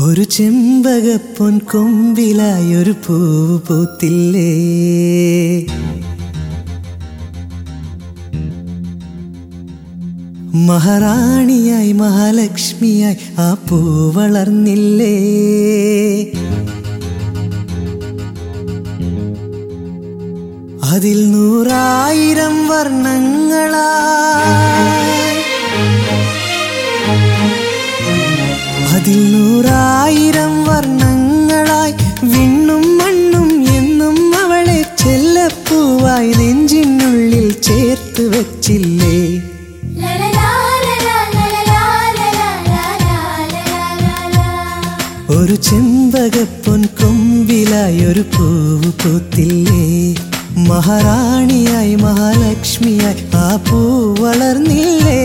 ഒരു ചെമ്പകപ്പൊൻ കൊമ്പിലായി ഒരു പൂവ് പൂത്തില്ലേ മഹാറാണിയായി മഹാലക്ഷ്മിയായി ആ പൂ വളർന്നില്ലേ അതിൽ നൂറായിരം വർണ്ണങ്ങളായി അതിൽ നൂറായിരം വർണ്ണങ്ങളായി വിണ്ണും മണ്ണും എന്നും അവളെ ചെല്ലപ്പൂവായി നെഞ്ചിനുള്ളിൽ ചേർത്ത് വച്ചില്ലേ ഒരു ചെമ്പകപ്പൊൻ കൊമ്പിലായി ഒരു പൂവ് പൂത്തില്ലേ മഹാറാണിയായി മഹാലക്ഷ്മിയായി ആ പൂ വളർന്നില്ലേ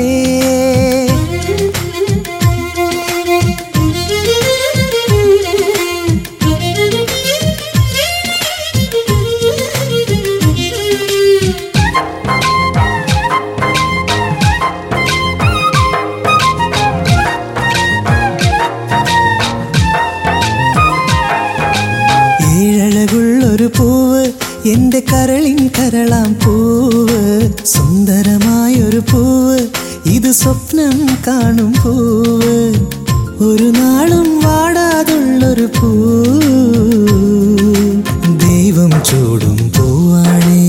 ഏഴഴകുള്ളൊരു പൂവ് എന്റെ കരളിൻ കരളാം പൂവ് സുന്ദരമായൊരു പൂവ് ഇത് സ്വപ്നം കാണും പൂവ് ഒരു നാളും വാടാതുള്ളൊരു പൂ ദൈവം ചൂടും പൂവാണേ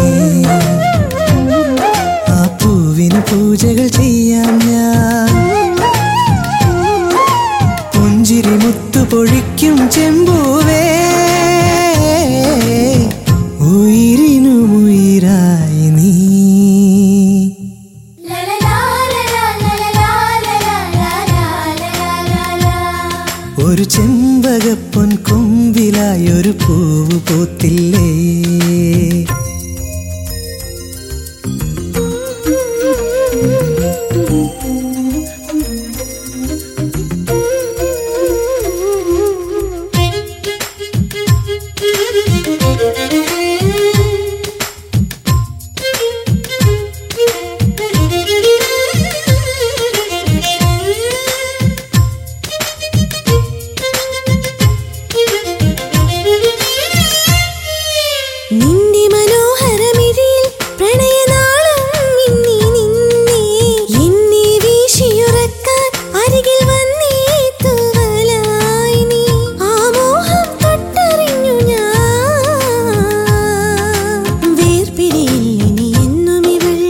ആ പൂവിന് പൂജകൾ ചെയ്യാൻ ഞാൻ പുഞ്ചിരി മുത്തു പൊഴിക്കും ചെമ്പൂവേ ഉയിരിനുമുയിരായി നീ ഒരു ചെമ്പകപ്പൊൻ കൊമ്പിലായി ഒരു പൂവ് പൂത്തില്ലേ നിന്റെ മനോഹരമിഴിയിൽ പ്രണയനാളം മിന്നി നിന്നേ എന്നെ വീശിയുറക്കാൻ അരികിൽ വന്നേ തൂവലായി നീ ആ മോഹം തൊട്ടറിഞ്ഞു ഞാൻ വേർപിരിയില്ലിനി എന്നും ഇവൾ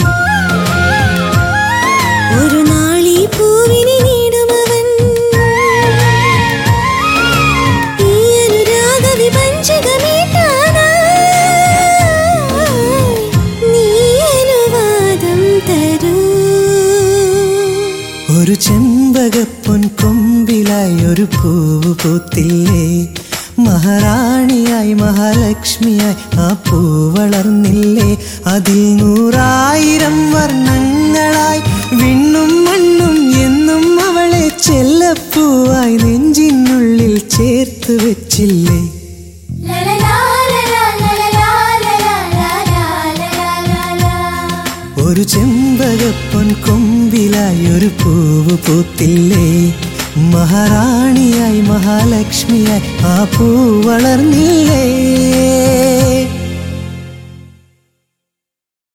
ഒരു നാളീ പൂവിനെ നീടുമവൻ ഈ അനുരാഗ വിഭഞ്ചകമീട്ടാനായി നീ അനുവാദം തരൂ ഒരു ചെമ്പകപ്പൊൻ കൊമ്പിലായി ഒരു പൂവ് പൂത്തില്ലേ മഹാറാണിയായി മഹാലക്ഷ്മിയായി ആ പൂ വളർന്നില്ലേ അതിൽ നൂറായിരം വർണ്ണങ്ങളായി വിണ്ണും മണ്ണും എന്നും അവളെ ചെല്ലപ്പൂവായി നെഞ്ചിനുള്ളിൽ ചേർത്ത് വെച്ചില്ലേ ഒരു ചെമ്പകപ്പൊൻ കൊമ്പിലായി ഒരു പൂവ് പൂത്തില്ലേ മഹാറാണിയായി മഹാലക്ഷ്മിയായി ആ പൂ വളർന്നില്ലേ